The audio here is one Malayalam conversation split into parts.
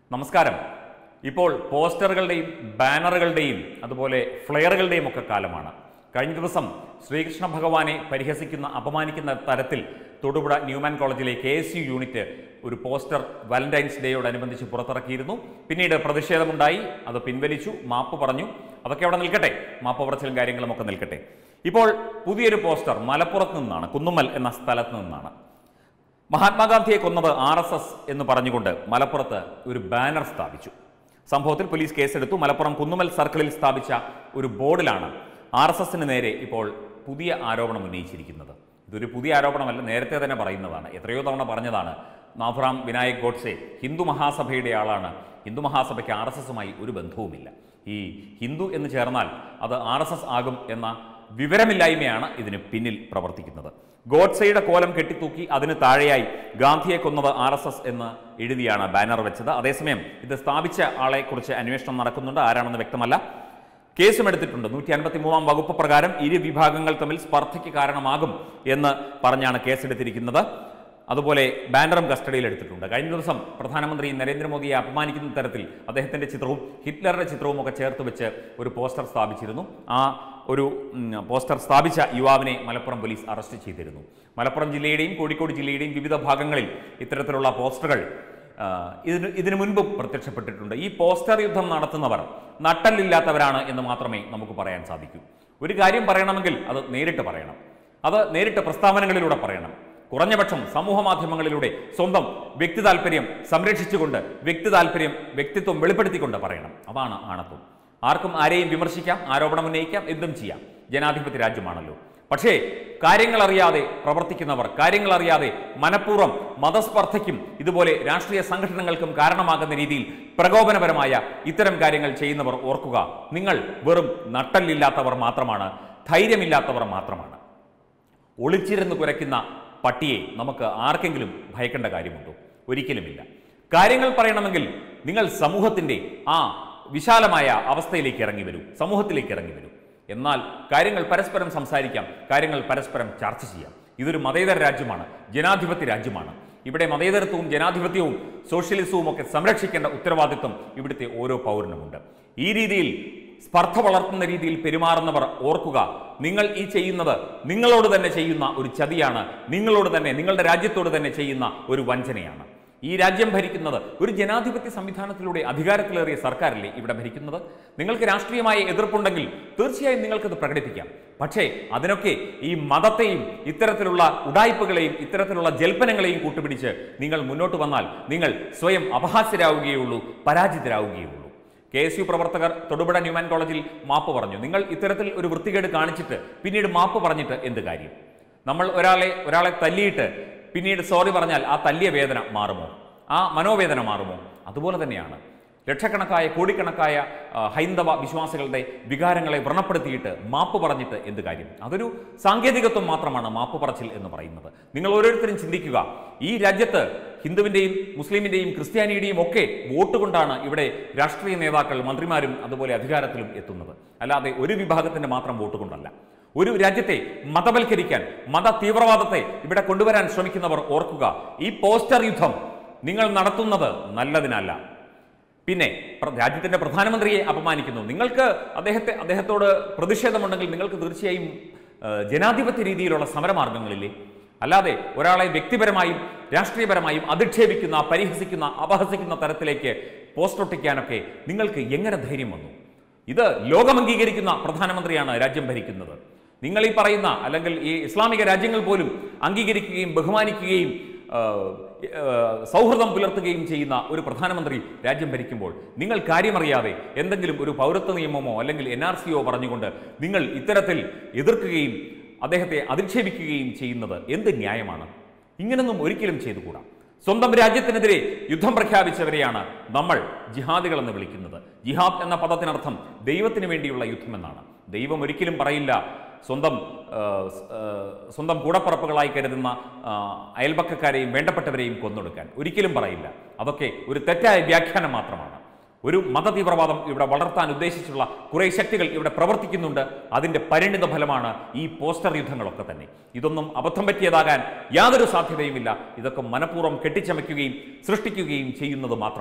നമസ്കാരം ഇപ്പോൾ പോസ്റ്ററുകളുടെയും ബാനറുകളുടെയും അതുപോലെ ഫ്ലെയറുകളുടെയും ഒക്കെ കാലമാണ് കഴിഞ്ഞ ദിവസം ശ്രീകൃഷ്ണ ഭഗവാനെ പരിഹസിക്കുന്ന അപമാനിക്കുന്ന തരത്തിൽ തൊടുപുഴ ന്യൂമാൻ കോളേജിലെ കെ എസ് യു യൂണിറ്റ് ഒരു പോസ്റ്റർ വാലന്റൈൻസ് ഡേയോടനുബന്ധിച്ച് പുറത്തിറക്കിയിരുന്നു പിന്നീട് പ്രതിഷേധമുണ്ടായി അത് പിൻവലിച്ചു മാപ്പ് പറഞ്ഞു അതൊക്കെ അവിടെ നിൽക്കട്ടെ മാപ്പ് പറച്ചിലും കാര്യങ്ങളും ഒക്കെ നിൽക്കട്ടെ ഇപ്പോൾ പുതിയൊരു പോസ്റ്റർ മലപ്പുറത്ത് നിന്നാണ് കുന്നുമ്മൽ എന്ന സ്ഥലത്ത് നിന്നാണ് മഹാത്മാഗാന്ധിയെ കൊന്നത് ആർ എസ് എസ് എന്ന് പറഞ്ഞുകൊണ്ട് മലപ്പുറത്ത് ഒരു ബാനർ സ്ഥാപിച്ചു സംഭവത്തിൽ പോലീസ് കേസെടുത്തു മലപ്പുറം കുന്നുമൽ സർക്കിളിൽ സ്ഥാപിച്ച ഒരു ബോർഡിലാണ് ആർ എസ് എസിന് നേരെ ഇപ്പോൾ പുതിയ ആരോപണം ഉന്നയിച്ചിരിക്കുന്നത് ഇതൊരു പുതിയ ആരോപണമല്ല നേരത്തെ തന്നെ പറയുന്നതാണ് എത്രയോ തവണ പറഞ്ഞതാണ് നാഥുറാം വിനായക് ഗോഡ്സെ ഹിന്ദു മഹാസഭയുടെ ആളാണ് ഹിന്ദു മഹാസഭയ്ക്ക് ആർ എസ് എസുമായി ഒരു ബന്ധവുമില്ല ഈ ഹിന്ദു എന്ന് ചേർന്നാൽ അത് ആർ എസ് എസ് ആകും എന്ന വിവരമില്ലായ്മയാണ് ഇതിന് പിന്നിൽ പ്രവർത്തിക്കുന്നത് ഗോഡ്സെയുടെ കോലം കെട്ടിത്തൂക്കി അതിന് താഴെയായി ഗാന്ധിയെ കൊന്നത് ആർ എസ് എസ് എന്ന് എഴുതിയാണ് ബാനർ വെച്ചത് അതേസമയം ഇത് സ്ഥാപിച്ച ആളെക്കുറിച്ച് അന്വേഷണം നടക്കുന്നുണ്ട് ആരാണെന്ന് വ്യക്തമല്ല കേസും എടുത്തിട്ടുണ്ട് നൂറ്റി അൻപത്തി മൂന്നാം വകുപ്പ് പ്രകാരം ഇരു വിഭാഗങ്ങൾ തമ്മിൽ സ്പർദ്ധയ്ക്ക് കാരണമാകും എന്ന് പറഞ്ഞാണ് കേസെടുത്തിരിക്കുന്നത് അതുപോലെ ബാനറും കസ്റ്റഡിയിൽ എടുത്തിട്ടുണ്ട് കഴിഞ്ഞ ദിവസം പ്രധാനമന്ത്രി നരേന്ദ്രമോദിയെ അപമാനിക്കുന്ന തരത്തിൽ അദ്ദേഹത്തിന്റെ ചിത്രവും ഹിറ്റ്ലറുടെ ചിത്രവും ഒക്കെ ചേർത്ത് വെച്ച് ഒരു പോസ്റ്റർ സ്ഥാപിച്ചിരുന്നു ആ ഒരു ഉം, പോസ്റ്റർ സ്ഥാപിച്ച യുവാവിനെ മലപ്പുറം പോലീസ് അറസ്റ്റ് ചെയ്തിരുന്നു മലപ്പുറം ജില്ലയുടെയും കോഴിക്കോട് ജില്ലയുടെയും വിവിധ ഭാഗങ്ങളിൽ ഇത്തരത്തിലുള്ള പോസ്റ്ററുകൾ ആ, ഇതിന് ഇതിനു മുൻപും പ്രത്യക്ഷപ്പെട്ടിട്ടുണ്ട് ഈ പോസ്റ്റർ യുദ്ധം നടത്തുന്നവർ നട്ടല്ലില്ലാത്തവരാണ് എന്ന് മാത്രമേ നമുക്ക് പറയാൻ സാധിക്കൂ ഒരു കാര്യം പറയണമെങ്കിൽ അത് നേരിട്ട് പറയണം അത് നേരിട്ട് പ്രസ്താവനകളിലൂടെ പറയണം കുറഞ്ഞപക്ഷം സമൂഹ മാധ്യമങ്ങളിലൂടെ സ്വന്തം വ്യക്തി താല്പര്യം സംരക്ഷിച്ചുകൊണ്ട് വ്യക്തി താല്പര്യം വ്യക്തിത്വം വെളിപ്പെടുത്തിക്കൊണ്ട് പറയണം അതാണ് ആണത്വം ആർക്കും ആരെയും വിമർശിക്കാം ആരോപണം ഉന്നയിക്കാം എന്തും ചെയ്യാം ജനാധിപത്യ രാജ്യമാണല്ലോ പക്ഷേ കാര്യങ്ങൾ അറിയാതെ പ്രവർത്തിക്കുന്നവർ കാര്യങ്ങൾ അറിയാതെ മനഃപൂർവ്വം മതസ്പർദ്ധയ്ക്കും ഇതുപോലെ രാഷ്ട്രീയ സംഘടനകൾക്കും കാരണമാകുന്ന രീതിയിൽ പ്രകോപനപരമായ ഇത്തരം കാര്യങ്ങൾ ചെയ്യുന്നവർ ഓർക്കുക നിങ്ങൾ വെറും നട്ടല്ലില്ലാത്തവർ മാത്രമാണ് ധൈര്യമില്ലാത്തവർ മാത്രമാണ് ഒളിച്ചിരുന്ന് കുരയ്ക്കുന്ന പട്ടിയെ നമുക്ക് ആർക്കെങ്കിലും ഭയക്കേണ്ട കാര്യമുണ്ടോ ഒരിക്കലുമില്ല കാര്യങ്ങൾ പറയണമെങ്കിൽ നിങ്ങൾ സമൂഹത്തിന്റെ ആ വിശാലമായ അവസ്ഥയിലേക്ക് ഇറങ്ങി വരൂ സമൂഹത്തിലേക്ക് ഇറങ്ങി വരൂ എന്നാൽ കാര്യങ്ങൾ പരസ്പരം സംസാരിക്കാം കാര്യങ്ങൾ പരസ്പരം ചർച്ച ചെയ്യാം ഇതൊരു മതേതര രാജ്യമാണ് ജനാധിപത്യ രാജ്യമാണ് ഇവിടെ മതേതരത്വവും ജനാധിപത്യവും സോഷ്യലിസവും ഒക്കെ സംരക്ഷിക്കേണ്ട ഉത്തരവാദിത്വം ഇവിടുത്തെ ഓരോ പൗരനുമുണ്ട് ഈ രീതിയിൽ സ്പർദ്ധ വളർത്തുന്ന രീതിയിൽ പെരുമാറുന്നവർ ഓർക്കുക നിങ്ങൾ ഈ ചെയ്യുന്നത് നിങ്ങളോട് തന്നെ ചെയ്യുന്ന ഒരു ചതിയാണ് നിങ്ങളോട് തന്നെ നിങ്ങളുടെ രാജ്യത്തോട് തന്നെ ചെയ്യുന്ന ഒരു വഞ്ചനയാണ് ഈ രാജ്യം ഭരിക്കുന്നത് ഒരു ജനാധിപത്യ സംവിധാനത്തിലൂടെ അധികാരത്തിലേറിയ സർക്കാരല്ലേ ഇവിടെ ഭരിക്കുന്നത് നിങ്ങൾക്ക് രാഷ്ട്രീയമായ എതിർപ്പുണ്ടെങ്കിൽ തീർച്ചയായും നിങ്ങൾക്കത് പ്രകടിപ്പിക്കാം പക്ഷേ അതിനൊക്കെ ഈ മതത്തെയും ഇത്തരത്തിലുള്ള ഉടായ്പകളെയും ഇത്തരത്തിലുള്ള ജൽപ്പനങ്ങളെയും കൂട്ടുപിടിച്ച് നിങ്ങൾ മുന്നോട്ട് വന്നാൽ നിങ്ങൾ സ്വയം അപഹാസ്യരാവുകയുള്ളൂ പരാജിതരാവുകയുള്ളൂ കെ എസ് യു പ്രവർത്തകർ തൊടുപുഴ ന്യൂമാൻ കോളേജിൽ മാപ്പ് പറഞ്ഞു നിങ്ങൾ ഇത്തരത്തിൽ ഒരു വൃത്തികേട് കാണിച്ചിട്ട് പിന്നീട് മാപ്പ് പറഞ്ഞിട്ട് എന്ത് കാര്യം നമ്മൾ ഒരാളെ ഒരാളെ തല്ലിയിട്ട് പിന്നീട് സോറി പറഞ്ഞാൽ ആ തല്ലിയ വേദന മാറുമോ ആ മനോവേദന മാറുമോ അതുപോലെ തന്നെയാണ് ലക്ഷക്കണക്കായ കോടിക്കണക്കായ ആ, ഹൈന്ദവ വിശ്വാസികളുടെ വികാരങ്ങളെ വ്രണപ്പെടുത്തിയിട്ട് മാപ്പ് പറഞ്ഞിട്ട് എന്ത് കാര്യം അതൊരു സാങ്കേതികത്വം മാത്രമാണ് മാപ്പ് പറച്ചിൽ എന്ന് പറയുന്നത് നിങ്ങൾ ഓരോരുത്തരും ചിന്തിക്കുക ഈ രാജ്യത്ത് ഹിന്ദുവിൻ്റെയും മുസ്ലിമിൻ്റെയും ക്രിസ്ത്യാനിയുടെയും ഒക്കെ വോട്ട് കൊണ്ടാണ് ഇവിടെ രാഷ്ട്രീയ നേതാക്കൾ മന്ത്രിമാരും അതുപോലെ അധികാരത്തിലും എത്തുന്നത് അല്ലാതെ ഒരു വിഭാഗത്തിന്റെ മാത്രം വോട്ട് കൊണ്ടല്ല ഒരു രാജ്യത്തെ മതവൽക്കരിക്കാൻ മത തീവ്രവാദത്തെ ഇവിടെ കൊണ്ടുവരാൻ ശ്രമിക്കുന്നവർ ഓർക്കുക ഈ പോസ്റ്റർ യുദ്ധം നിങ്ങൾ നടത്തുന്നത് നല്ലതിനല്ല പിന്നെ പ്ര- രാജ്യത്തിന്റെ പ്രധാനമന്ത്രിയെ അപമാനിക്കുന്നു നിങ്ങൾക്ക് അദ്ദേഹത്തെ അദ്ദേഹത്തോട് പ്രതിഷേധമുണ്ടെങ്കിൽ നിങ്ങൾക്ക് തീർച്ചയായും ആ, ജനാധിപത്യ രീതിയിലുള്ള സമരമാർഗങ്ങളില്ലേ അല്ലാതെ ഒരാളെ വ്യക്തിപരമായും രാഷ്ട്രീയപരമായും അധിക്ഷേപിക്കുന്ന പരിഹസിക്കുന്ന അപഹസിക്കുന്ന തരത്തിലേക്ക് പോസ്റ്റ് ഒട്ടിക്കാനൊക്കെ നിങ്ങൾക്ക് എങ്ങനെ ധൈര്യം വന്നു ഇത് ലോകം അംഗീകരിക്കുന്ന പ്രധാനമന്ത്രിയാണ് രാജ്യം ഭരിക്കുന്നത് നിങ്ങൾ ഈ പറയുന്ന അല്ലെങ്കിൽ ഈ ഇസ്ലാമിക രാജ്യങ്ങൾ പോലും അംഗീകരിക്കുകയും ബഹുമാനിക്കുകയും ആ, ആ, സൗഹൃദം പുലർത്തുകയും ചെയ്യുന്ന ഒരു പ്രധാനമന്ത്രി രാജ്യം ഭരിക്കുമ്പോൾ നിങ്ങൾ കാര്യമറിയാതെ എന്തെങ്കിലും ഒരു പൗരത്വ നിയമമോ അല്ലെങ്കിൽ എൻ ആർ സിയോ പറഞ്ഞുകൊണ്ട് നിങ്ങൾ ഇത്തരത്തിൽ എതിർക്കുകയും അദ്ദേഹത്തെ അധിക്ഷേപിക്കുകയും ചെയ്യുന്നത് എന്ത് ന്യായമാണ് ഇങ്ങനൊന്നും ഒരിക്കലും ചെയ്തുകൂടാ സ്വന്തം രാജ്യത്തിനെതിരെ യുദ്ധം പ്രഖ്യാപിച്ചവരെയാണ് നമ്മൾ ജിഹാദികൾ എന്ന് വിളിക്കുന്നത് ജിഹാദ് എന്ന പദത്തിനർത്ഥം ദൈവത്തിന് വേണ്ടിയുള്ള യുദ്ധം എന്നാണ് ദൈവം ഒരിക്കലും പറയില്ല സ്വന്തം ആ, സ്, ആ, സ്വന്തം കൂടപ്പറപ്പുകളായി കരുതുന്ന ആ, അയൽപക്കക്കാരെയും വേണ്ടപ്പെട്ടവരെയും കൊന്നൊടുക്കാൻ ഒരിക്കലും പറയില്ല അതൊക്കെ ഒരു തെറ്റായ വ്യാഖ്യാനം മാത്രമാണ് ഒരു മതതീവ്രവാദം ഇവിടെ വളർത്താൻ ഉദ്ദേശിച്ചുള്ള കുറേ ശക്തികൾ ഇവിടെ പ്രവർത്തിക്കുന്നുണ്ട് അതിന്റെ പരിണിത ഫലമാണ് ഈ പോസ്റ്റർ യുദ്ധങ്ങളൊക്കെ തന്നെ ഇതൊന്നും അബദ്ധം പറ്റിയതാകാൻ യാതൊരു സാധ്യതയുമില്ല ഇതൊക്കെ മനഃപൂർവ്വം കെട്ടിച്ചമയ്ക്കുകയും സൃഷ്ടിക്കുകയും ചെയ്യുന്നത് മാത്രമാണ്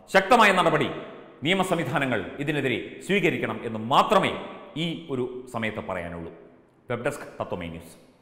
ശക്തമായ നടപടി നിയമ സംവിധാനങ്ങൾ ഇതിനെതിരെ സ്വീകരിക്കണം എന്ന് മാത്രമേ ഈ ഒരു സമയത്ത് പറയാനുള്ളൂ വെബ് ഡെസ്ക് തത്വമേ ന്യൂസ്